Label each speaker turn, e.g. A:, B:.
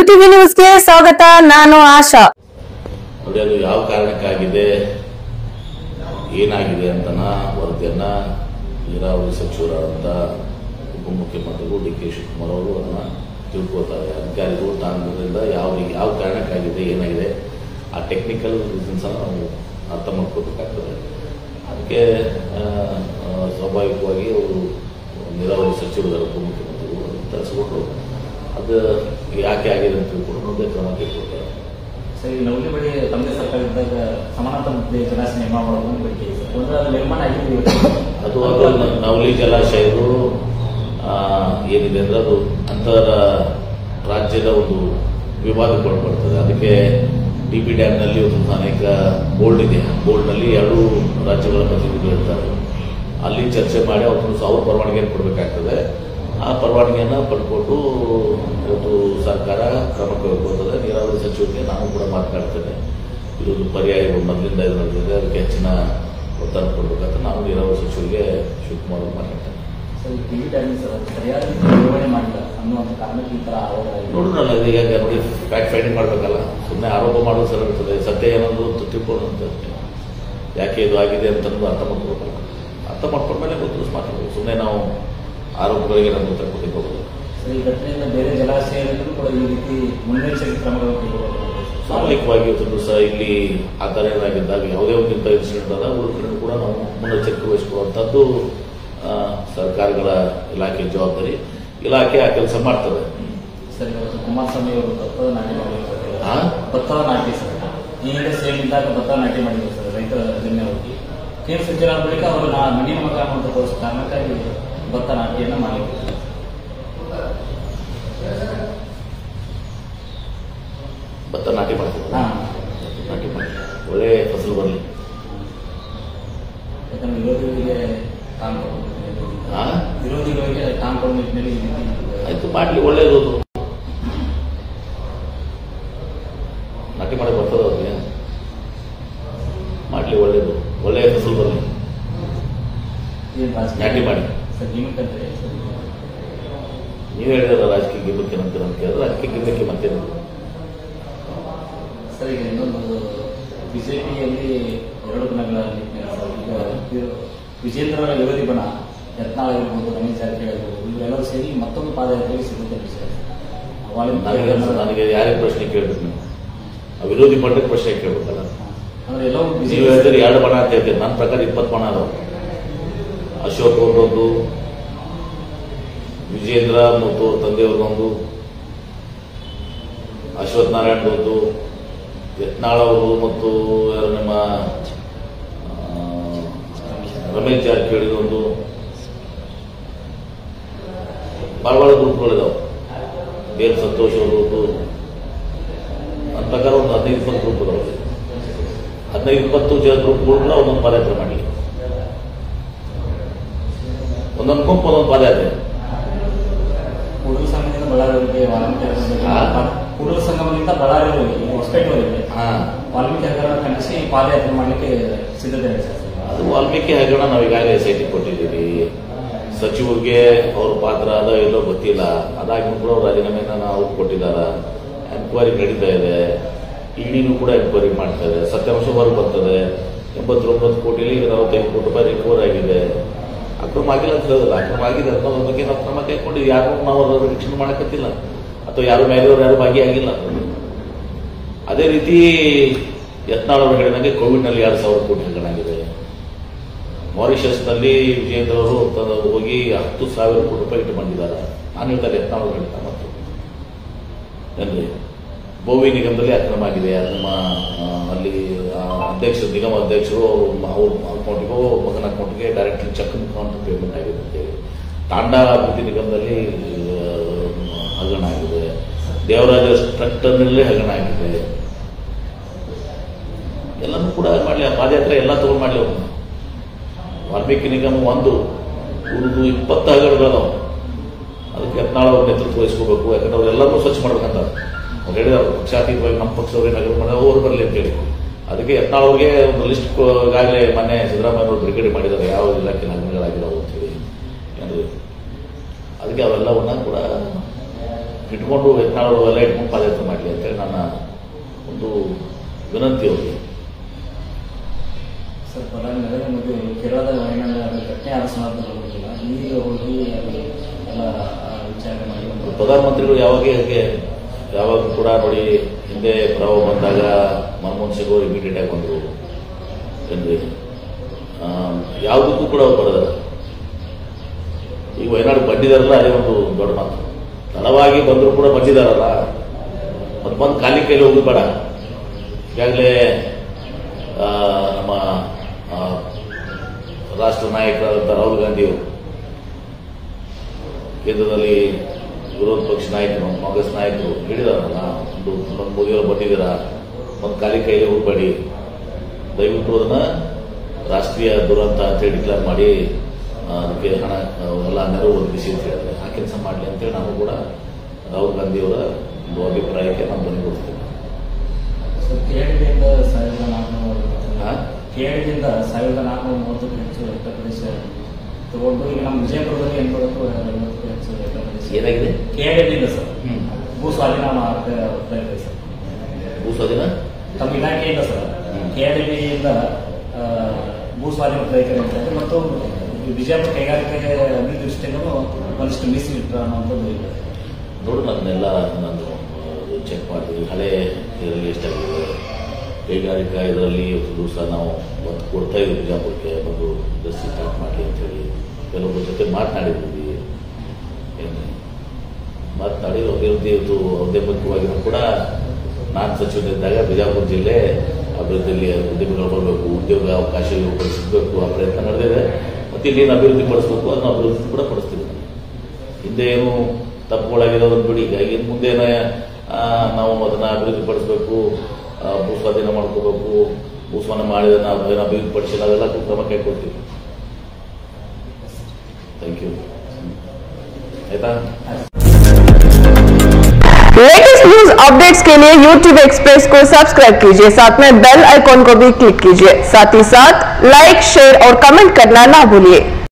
A: UTV ನ್ಯೂಸ್ಗೆ ಸ್ವಾಗತ ನಾನು ಆಶಾ
B: ನೋಡಿ ಅದು ಯಾವ ಕಾರಣಕ್ಕಾಗಿದೆ ಏನಾಗಿದೆ ಅಂತನ ವರದಿಯನ್ನ ನೀರಾವರಿ ಸಚಿವರಾದಂಥ ಉಪಮುಖ್ಯಮಂತ್ರಿಗಳು ಡಿ ಕೆ ಶಿವಕುಮಾರ್ ಅವರು ಅದನ್ನ ತಿಳ್ಕೊತಾರೆ ಅಧಿಕಾರಿಗಳು ತಾಂದ್ರಿಂದ ಯಾವ ಯಾವ ಕಾರಣಕ್ಕಾಗಿದೆ ಏನಾಗಿದೆ ಆ ಟೆಕ್ನಿಕಲ್ ರೀಸನ್ಸ್ ಅನ್ನು ನಾವು ಅರ್ಥ ಮಾಡ್ಕೋಬೇಕಾಗ್ತದೆ ಅದಕ್ಕೆ ಆ, ಆ, ಸ್ವಾಭಾವಿಕವಾಗಿ ಅವರು ನೀರಾವರಿ ಸಚಿವರ ಉಪಮುಖ್ಯಮಂತ್ರಿಗಳು ಅದನ್ನ ತರಿಸ್ಕೊಂಡು ಅದು ಯಾಕೆ ಆಗಿದೆ ಅಂತ ತಿಳ್ಕೊಂಡು ಮುಂದೆ ಕ್ರಮ ತೆಗೆದುಕೊಳ್ತಾರೆ
C: ಸರ್ ಈ ನವಲಿ ಬಳಿ ತಮ್ಮದೇ ಸರ್ಕಾರ ಇದ್ದಾಗ ಸಮಾನಾಂತರ ಜಲಾಶಯ ನಿರ್ಮಾಣ ಮಾಡೋದು ಬೇಡಿಕೆ ಇದೆ ಸರ್ ಒಂದು ಅದು ನಿರ್ಮಾಣ ಆಗಿದೆ
B: ಅದು ಅದು ನ- ನವಲಿ ಜಲಾಶಯಗಳು ಆ, ಏನಿದೆ ಅಂದ್ರೆ ಅದು ಅಂತರ ರಾಜ್ಯದ ಒಂದು ವಿವಾದಕ್ಕೆ ಒಳಪಡ್ತದೆ ಅದಕ್ಕೆ ಡಿ ಪಿ ಡ್ಯಾಮ್ನಲ್ಲಿ ಒಂದು ಅನೇಕ ಬೋರ್ಡ್ ಇದೆ ಬೋರ್ಡ್ನಲ್ಲಿ ಎರಡು ರಾಜ್ಯಗಳ ಪ್ರತಿನಿಧಿಗಳು ಇರ್ತಾರೆ ಅಲ್ಲಿ ಚರ್ಚೆ ಮಾಡಿ ಅವ್ರನ್ನು ಅವ್ರ ಪರವಾನಗಿಯನ್ನು ಕೊಡಬೇಕಾಗ್ತದೆ ಆ ಪರವಾನಗಿಯನ್ನು ಪಡ್ಕೊಂಡು ಇವತ್ತು ಸರ್ಕಾರ ಕ್ರಮ ಕೈಗೊಳ್ತದೆ ನೀರಾವರಿ ಸಚಿವರಿಗೆ ನಾನು ಕೂಡ ಮಾತನಾಡ್ತೇನೆ ಇದೊಂದು ಪರ್ಯಾಯ ಮೊದಲಿಂದ ಇದು ನಡೆದಿದೆ ಅದಕ್ಕೆ ಹೆಚ್ಚಿನ ಒತ್ತಡ ಕೊಡಬೇಕಂತ ನಾವು ನೀರಾವರಿ ಸಚಿವರಿಗೆ ಶಿವಕುಮಾರ್ ಅವರು ಮಾತಾಡ್ತೇನೆ
C: ಸರ್ ಈ ಟಿವಿ ಟೈಮ್ ಸರ್ ಅದು ಸರಿಯಾದ ರೀತಿ ನಿರ್ವಹಣೆ ಮಾಡಿಲ್ಲ ಅನ್ನುವಂಥ ಕಾರಣಕ್ಕೆ ಈ ಥರ ಆರೋಪ ಆಗಿದೆ.
B: ನೋಡೋಣ ಅದು ಈಗ ನೋಡಿ ಫ್ಯಾಕ್ಟ್ ಫೈಂಡಿಂಗ್ ಮಾಡಬೇಕಲ್ಲ ಸುಮ್ಮನೆ ಆರೋಪ ಮಾಡೋದು ಸರಿ ಇರ್ತದೆ ಸತ್ಯ ಏನಂದ್ರು ತಿಳ್ಕೊಂಡು ಅಂತ ಯಾಕೆ ಇದು ಆಗಿದೆ ಅಂತಂದು ಅರ್ಥ ಮಾಡ್ಕೋಬೇಕಲ್ಲ ಅರ್ಥ ಮಾಡ್ಕೊಂಡ್ಮೇಲೆ ಗೊತ್ತು ಮಾತಾಡಬೇಕು ಸುಮ್ಮನೆ ನಾವು ಆರೋಪಗಳಿಗೆ ನಾವು ಉತ್ತರ ಕೊಟ್ಟಿಗೆ ಹೋಗೋದು
C: ಸರ್ ಈ ಘಟನೆಯಿಂದ ಬೇರೆ ಜಲಾಶಯದಲ್ಲೂ ಕೂಡ ಈ ರೀತಿ ಮುನ್ನೆಚ್ಚರಿಕೆ ಕ್ರಮಗಳು ಕೈಗೊಳ್ಳಬೇಕು
B: ಸ್ವಾಭಾವಿಕವಾಗಿ ಇವತ್ತು ಸಹ ಇಲ್ಲಿ ಆ ಥರ ಏನಾಗಿದ್ದಾಗ ಯಾವುದೇ ಒಂದು ಇಂಥ ಇನ್ಸಿಡೆಂಟ್ ಆದ ಉಳಿದ ಕಡೆ ಕೂಡ ನಾವು ಮುನ್ನೆಚ್ಚರಿಕೆ ವಹಿಸಿಕೊಳ್ಳುವಂಥದ್ದು ಆ, ಸರ್ಕಾರಗಳ ಇಲಾಖೆ ಜವಾಬ್ದಾರಿ ಇಲಾಖೆ ಆ ಕೆಲಸ ಮಾಡ್ತದೆ
C: ಸರ್ ಇವತ್ತು ಕುಮಾರಸ್ವಾಮಿ ಅವರು ಭತ್ತದ ನಾಟಿ ಮಾಡಿದ್ದಾರೆ
B: ಹಾ?
C: ಭತ್ತದ ನಾಟಿ ಸರ್ ಈ ಹಿಂದೆ ಸೇಮ್ ಇದ್ದಾಗ ಭತ್ತದ ನಾಟಿ ಮಾಡಿದ್ರು ಸರ್ ರೈತರ ಜಮೀನು ಹೋಗಿ ಕೇಂದ್ರ ಸಚಿವರಾದ ಬಳಿಕ ಅವರು ನಾ ಮಣ್ಣಿನ ಮಗ ಅಂತ ತೋರಿಸಿದ ಕಾರಣಕ್ಕಾಗಿ ಭತ್ತ ನಾಟಿಯನ್ನು ಮಾಡಿದ್ರು
B: ಭತ್ತ ನಾಟಿ ಮಾಡ್ತೀವಿ
C: ಹಾ
B: ನಾಟಿ ಮಾಡಿ ಒಳ್ಳೆ ಫಸಲು ಬರಲಿ
C: ಯಾಕಂದ್ರೆ ವಿರೋಧಿಗಳಿಗೆ ಕಾಮ್
B: ಹಾ?
C: ವಿರೋಧಿಗಳಿಗೆ ಕಾಮ್ ಕೊಡೋ ನಿಟ್ಟಿನಲ್ಲಿ ಈ ರೀತಿ
B: ಆಯ್ತು ಮಾಡಲಿ ಒಳ್ಳೇದು ಅದು ನಾಟಿ ಮಾಡಿ ಬರ್ತದ ಅವ್ರಿಗೆ ಮಾಡಲಿ ಒಳ್ಳೇದು ಒಳ್ಳೆಯ ಫಸಲು ಬರಲಿ
C: ಏನ್ ರಾಜಕೀಯ
B: ನಾಟಿ ಮಾಡಿ.
C: ಸರ್ ಲಿಮಿಟ್ ಅಂದ್ರೆ ಸರ್
B: ನೀವು ಹೇಳಿದ್ರೆ ರಾಜಕೀಯ ಗಿಬ್ಬಕ್ಕೆ ಏನಂತೀರ ಅಂತ ಕೇಳಿದ್ರೆ ರಾಜಕೀಯ ಗಿಬ್ಬಕ್ಕೆ ಮತ್ತೇನು
C: ಸರ್ ಈಗ ಇನ್ನೊಂದು ಬಿಜೆಪಿಯಲ್ಲಿ ಎರಡು ಬಣಗಳ ನಿಟ್ಟಿನಲ್ಲಿ ಸರ್ ಈಗ ವಿಜೇಂದ್ರರ ವಿರೋಧಿ ಬಣ ಯತ್ನಾಳ್ ಆಗಿರ್ಬೋದು ರಮೇಶ್ ಜಾರಕಿಹೊಳಿ ಆಗಿರ್ಬೋದು ಇವರೆಲ್ಲರೂ ಸೇರಿ ಮತ್ತೊಂದು ಪಾದಯಾತ್ರೆಗೆ ಸಿದ್ಧತೆ ನಡೆಸಿದ್ದಾರೆ
B: ನನಗೆ
C: ವಾಲ್ಮೀಕಿ
B: ನನಗೆ ಯಾರೇ ಪ್ರಶ್ನೆ ಕೇಳ್ಬೇಕು ನೀವು ಆ ವಿರೋಧಿ ಪಟ್ಟಕ್ಕೆ ಪ್ರಶ್ನೆ ಕೇಳ್ಬೇಕಲ್ಲ
C: ಅಂದ್ರೆ ಎಲ್ಲವೂ
B: ನೀವು
C: ಬಿಜೆಪಿ
B: ಹೇಳಿದ್ರೆ ಎರಡು ಬಣ ಅಂತ ಹೇಳ್ತೀರಿ ನನ್ನ ಪ್ರಕಾರ ಇಪ್ಪತ್ತು ಬಣ ಅದಾವ ಅಶೋಕ್ ಅವ್ರದ್ದೊಂದು ವಿಜೇಂದ್ರ ಮತ್ತು ಅವ್ರ ತಂದೆಯವ್ರದ್ದೊಂದು ಅಶ್ವಥ್ ನಾರಾಯಣದೊಂದು ಯತ್ನಾಳ್ ಅವರು ಮತ್ತು ಯಾರು ನಮ್ಮ ಆ, ರಮೇಶ್ ಜಾರಕಿಹೊಳಿದೊಂದು ಭಾಳ ಭಾಳ ಗ್ರೂಪ್ಗಳಿದಾವೆ ಬೇರೆ ಸಂತೋಷ್ ಅವ್ರದ್ದು ನನ್ನ ಪ್ರಕಾರ ಒಂದು ಹದಿನೈದು ಇಪ್ಪತ್ತು ಗ್ರೂಪ್ ಇದಾವೆ ಹದಿನೈದು ಇಪ್ಪತ್ತು ಜನ ಗ್ರೂಪ್ಗಳು ಕೂಡ ಒಂದೊಂದು ಪಾದಯಾತ್ರೆ ಮಾಡಿ ಒಂದೊಂದು ಗುಂಪು ಒಂದೊಂದು ಪಾದಯಾತ್ರೆ
C: ಕೂಡಲ ಸಂಘದಿಂದ ಬಳ್ಳಾರಿಯವರಿಗೆ ವಾಲ್ಮೀಕಿ
B: ಹಾ?
C: ಕೂಡಲ ಸಂಗಮದಿಂದ ಬಳ್ಳಾರಿಯವರಿಗೆ ಹೊಸಪೇಟೆವರೆಗೆ
B: ಹಾ
C: ವಾಲ್ಮೀಕಿ ಹಗರಣ ಖಂಡಿಸಿ ಪಾದಯಾತ್ರೆ ಮಾಡಲಿಕ್ಕೆ ಸಿದ್ಧತೆ ನಡೆಸಿದ್ದಾರೆ
B: ಅದು ವಾಲ್ಮೀಕಿ ಹಗರಣ ನಾವು ಈಗಾಗಲೇ ಎಸ್ ಐ ಟಿ ಕೊಟ್ಟಿದ್ದೀವಿ ಸಚಿವರಿಗೆ ಅವ್ರ ಪಾತ್ರ ಅದ ಎಲ್ಲೋ ಗೊತ್ತಿಲ್ಲ ಅದಾಗಿ ಕೂಡ ಅವ್ರ ರಾಜೀನಾಮೆನ ಅವ್ರು ಕೊಟ್ಟಿದ್ದಾರ ಎನ್ಕ್ವೈರಿ ನಡೀತಾ ಇದೆ ಇಡಿನೂ ಕೂಡ ಎನ್ಕ್ವೈರಿ ಮಾಡ್ತಾ ಇದೆ ಸತ್ಯಾಂಶ ಹೊರಗೆ ಬರ್ತದೆ ಎಂಬತ್ತೊಂಬತ್ತು ಕೋಟಿಲಿ ನಲವತ್ತೈದು ಕೋಟಿ ರೂಪಾಯಿ ರಿಕವರ್ ಆಗಿದೆ ಅಕ್ರಮ ಆಗಿಲ್ಲ ಅಂತ ಹೇಳೋದಿಲ್ಲ ಅಕ್ರಮ ಆಗಿದೆ ಅನ್ನೋದ್ರ ಬಗ್ಗೆ ನಾವು ಕ್ರಮ ಕೈಗೊಂಡು ಯಾರು ನಾವು ಅದರ ರಕ್ಷಣೆ ಮಾಡಕತ್ತಿಲ್ಲ ಅಥವಾ ಯಾರು ಮೇಲೆಯವರು ಯಾರು ಭಾಗಿಯಾಗಿಲ್ಲ ಅದೇ ರೀತಿ ಯತ್ನಾಳ್ ಅವರು ಹೇಳಿದಂಗೆ ಕೋವಿಡ್ನಲ್ಲಿ ಎರಡು ಸಾವಿರ ಕೋಟಿ ಹಗರಣ ಆಗಿದೆ ಮಾರಿಷಸ್ನಲ್ಲಿ ವಿಜೇಂದ್ರ ಅವರು ತ- ಹೋಗಿ ಹತ್ತು ಸಾವಿರ ಕೋಟಿ ರೂಪಾಯಿ ಇಟ್ಟು ಬಂದಿದ್ದಾರೆ ನಾನು ಹೇಳ್ತಾರೆ ಯತ್ನಾಳ್ ಅವರು ಹೇಳ್ತಾರೆ ಮತ್ತು ಏನ್ರಿ ಬೋವಿ ನಿಗಮದಲ್ಲಿ ಅಕ್ರಮ ಆಗಿದೆ ಅದು ನಮ್ಮ ಆ, ಅಲ್ಲಿ ಆ, ಅಧ್ಯಕ್ಷರು ನಿಗಮ ಅಧ್ಯಕ್ಷರು ಅವರು ಅವ್ರ ಅಕೌಂಟ್ಗೂ ಮಗನ ಅಕೌಂಟ್ಗೆ ಡೈರೆಕ್ಟ್ಲಿ ಚೆಕ್ ಮುಖಾಂತರ ಪೇಮೆಂಟ್ ಆಗಿದೆ ಅಂತೇಳಿ ತಾಂಡಾ ಅಭಿವೃದ್ಧಿ ನಿಗಮದಲ್ಲಿ ಆ, ಹಗರಣ ಆಗಿದೆ ದೇವರಾಜ ಸ್ಟ್ರಕ್ಟರ್ನಲ್ಲೇ ಹಗರಣ ಆಗಿದೆ ಎಲ್ಲನೂ ಕೂಡ ಮಾಡಲಿ ಆ ಪಾದಯಾತ್ರೆ ಎಲ್ಲ ತಗೊಂಡು ಮಾಡಲಿ ಅವ್ರು ವಾಲ್ಮೀಕಿ ನಿಗಮ ಒಂದು ಉಳಿದು ಇಪ್ಪತ್ತು ಹಗರಣಗಳದಾವ ಅದಕ್ಕೆ ಯತ್ನಾಳ್ ಅವ್ರ ನೇತೃತ್ವ ವಹಿಸ್ಕೋಬೇಕು ಯಾಕಂದ್ರೆ ಅವರೆಲ್ಲರೂ ಸ್ವಚ್ಛ ಮಾಡ್ಬೇಕಂತ ಅವ್ರು ಹೇಳಿದವರು ಪಕ್ಷಾತೀತವಾಗಿ ನಮ್ಮ ಪಕ್ಷದವ್ರಿಗೆ ನಗರ ಮಾಡಿದ್ರೆ ಅವ್ರು ಬರಲಿ ಅಂತೇಳಿ ಅದಕ್ಕೆ ಯತ್ನಾಳ್ ಅವ್ರಿಗೆ ಒಂದು ಲಿಸ್ಟ್ ಈಗಾಗಲೇ ಮೊನ್ನೆ ಸಿದ್ದರಾಮಯ್ಯ ಅವರು ಬ್ರಿಗೇಡ್ ಮಾಡಿದ್ದಾರೆ ಯಾವ ಇಲಾಖೆ ನಗರಗಳಾಗಿದ್ದಾವೆ ಅಂತೇಳಿ ಏನ್ರಿ ಅದಕ್ಕೆ ಅವೆಲ್ಲವನ್ನ ಕೂಡ ಇಟ್ಕೊಂಡು ಯತ್ನಾಳ್ ಎಲ್ಲ ಇಟ್ಕೊಂಡು ಪಾದಯಾತ್ರೆ ಮಾಡಲಿ ಅಂತೇಳಿ ನನ್ನ ಒಂದು ವಿನಂತಿ ಅವರಿಗೆ
C: ಸರ್ ಪ್ರಧಾನಿ ನರೇಂದ್ರ ಮೋದಿ ಅವರು ಕೇರಳದ ವಯನಾಡ ಘಟನೆ ಆದ ಸಂದರ್ಭದಲ್ಲಿ ಈಗ ಹೋಗಿ ಅಲ್ಲಿ ಎಲ್ಲ ಆ, ವಿಚಾರಣೆ ಮಾಡಿ ಒಂದು
B: ಪ್ರಧಾನಮಂತ್ರಿಗಳು ಯಾವಾಗ ಹೇಗೆ ಯಾವಾಗ ಕೂಡ ನೋಡಿ ಹಿಂದೆ ಪ್ರವಾಹ ಬಂದಾಗ ಮನಮೋಹನ್ ಸಿಂಗ್ ಅವರು ಇಮಿಡಿಯೇಟ್ ಆಗಿ ಬಂದರು ಏನ್ರಿ ಆ, ಯಾವುದಕ್ಕೂ ಕೂಡ ಅವ್ರು ಬರೋದ ಈಗ ವಯನಾಡು ಬಂದಿದಾರಲ್ಲ ಅದೇ ಒಂದು ದೊಡ್ಡ ಮಾತು ತಡವಾಗಿ ಬಂದರೂ ಕೂಡ ಬಂದಿದಾರಲ್ಲ ಮತ್ತೆ ಬಂದು ಖಾಲಿ ಕೈಲಿ ಹೋಗುದು ಬೇಡ ಈಗಾಗಲೇ ಆ, ನಮ್ಮ ಆ, ರಾಷ್ಟ್ರ ನಾಯಕರಾದಂಥ ರಾಹುಲ್ ಗಾಂಧಿಯವರು ಕೇಂದ್ರದಲ್ಲಿ ವಿರೋಧ ಪಕ್ಷ ನಾಯಕರು ಕಾಂಗ್ರೆಸ್ ನಾಯಕರು ಹೇಳಿದಾರಲ್ಲ ಒಂದು ಒಂದು ಮೋದಿಯವರು ಬಂದಿದ್ದೀರಾ ಒಂದು ಖಾಲಿ ಕೈಲಿ ಹೋಗ್ಬೇಡಿ ದಯವಿಟ್ಟು ಅದನ್ನ ರಾಷ್ಟ್ರೀಯ ದುರಂತ ಅಂತೇಳಿ ಡಿಕ್ಲೇರ್ ಮಾಡಿ ಆ, ಅದಕ್ಕೆ ಹಣ ಆ, ಎಲ್ಲ ನೆರವು ಒದಗಿಸಿ ಅಂತ ಹೇಳಿದ್ರೆ ಆ ಕೆಲಸ ಮಾಡಲಿ ಅಂತೇಳಿ ನಾವು ಕೂಡ ರಾಹುಲ್ ಗಾಂಧಿಯವರ ಒಂದು ಅಭಿಪ್ರಾಯಕ್ಕೆ ನಾವು ಧ್ವನಿಗೊಳಿಸ್ತೇವೆ
C: ಸರ್ ಕೇರಳದಿಂದ ಸಾವಿರದ ನಾಲ್ಕುನೂರ
B: ಹಾ?
C: ಕೇರಳದಿಂದ ಸಾವಿರದ ನಾಲ್ಕುನೂರ ಮೂವತ್ತಕ್ಕೂ ಹೆಚ್ಚು ಹೆಕ್ಟರ್ ಪ್ರದೇಶ ತಗೊಂಡು ಈಗ ನಮ್ಮ ವಿಜಯಪುರದಲ್ಲಿ ಎಂಬತ್ತು ಐವತ್ತಕ್ಕೂ ಹೆಚ್ಚು ಹೆಕ್ಟರ್ ಪ್ರದೇಶ
B: ಏನಾಗಿದೆ
C: ಕೇರಳದಿಂದ ಸರ್
B: ಹ್ಮ್.
C: ಭೂ ಸ್ವಾಧೀನ ಮಾಡ್ತಾ ಹೋಗ್ತಾ ಇದೆ ಸರ್
B: ಭೂ ಸ್ವಾಧೀನ
C: ತಮ್ಮ ಇಲಾಖೆಯಿಂದ ಸರ್
B: ಹ್ಮ್.
C: ಕೆಆರ್ಡಿಬಿಯಿಂದ ಭೂ ಸ್ವಾಧೀನ ಪ್ರಯತ್ನ ಇರ್ತದೆ ಮತ್ತು ವಿಜಯಪುರ ಕೈಗಾರಿಕೆ ಅಭಿವೃದ್ಧಿ ದೃಷ್ಟಿಯಿಂದಲೂ ಒಂದಿಷ್ಟು ಮೀಸಲಿಟ್ಟು ಅನ್ನುವಂಥದ್ದು ಇದೆ
B: ನೋಡು ಅದನ್ನೆಲ್ಲ ನಾನು ಚೆಕ್ ಮಾಡ್ತೀವಿ ಹಳೆ ಇದರಲ್ಲಿ ಎಷ್ಟಾಗಿದೆ ಕೈಗಾರಿಕಾ ಇದರಲ್ಲಿ ಇವತ್ತು ದಿವಸ ನಾವು ಒತ್ತು ಕೊಡ್ತಾ ಇದ್ದೀವಿ ಬಿಜಾಪುರಕ್ಕೆ ಬಂದು ಇಂಡಸ್ಟ್ರಿ ಸ್ಟಾರ್ಟ್ ಮಾಡಲಿ ಅಂತೇಳಿ ಕೆಲವೊಬ್ಬರ ಜೊತೆ ಮಾತನಾಡಿದ್ದೀವಿ ಏನು ಮಾತನಾಡಿ ಅಭಿವೃದ್ಧಿ ಇವತ್ತು ಉದ್ಯಮವಾಗಿಯೂ ಕೂಡ ನಾನು ಸಚಿವನಿದ್ದಾಗ ಬಿಜಾಪುರ ಜಿಲ್ಲೆ ಅಭಿವೃದ್ಧಿಯಲ್ಲಿ ಉದ್ಯಮಿಗಳು ಬರಬೇಕು ಉದ್ಯೋಗ ಅವಕಾಶ ಸಿಗಬೇಕು ಆ ಪ್ರಯತ್ನ ನಡೆದಿದೆ ಮತ್ತು ಇಲ್ಲೇನು ಅಭಿವೃದ್ಧಿ ಪಡಿಸಬೇಕು ಅದನ್ನು ಅಭಿವೃದ್ಧಿ ಕೂಡ ಪಡಿಸ್ತೀವಿ ಹಿಂದೆ ಏನು ತಪ್ಪುಗಳಾಗಿರೋದನ್ನು ಬಿಡಿ ಈಗ ಇನ್ನು ಮುಂದೆ ಆ, ನಾವು ಅದನ್ನ ಅಭಿವೃದ್ಧಿ ಪಡಿಸಬೇಕು ಭೂ ಸ್ವಾಧೀನ ಮಾಡ್ಕೋಬೇಕು ಭೂ ಸ್ವಾಧೀನ ಮಾಡಿದ ನಾವು ಅದನ್ನ ಅಭಿವೃದ್ಧಿ ಪಡಿಸಿಲ್ಲ ಅವೆಲ್ಲ ಕ್ರಮ ಕೈಗೊಳ್ತೀವಿ ಥ್ಯಾಂಕ್ ಯು ಆಯ್ತಾ
A: लेटेस्ट न्यूज अपडेट्स के लिए YouTube एक्सप्रेस को सब्सक्राइब कीजिए साथ में बेल आइकॉन को भी क्लिक कीजिए साथ ही साथ लाइक शेयर और कमेंट करना ना भूलिए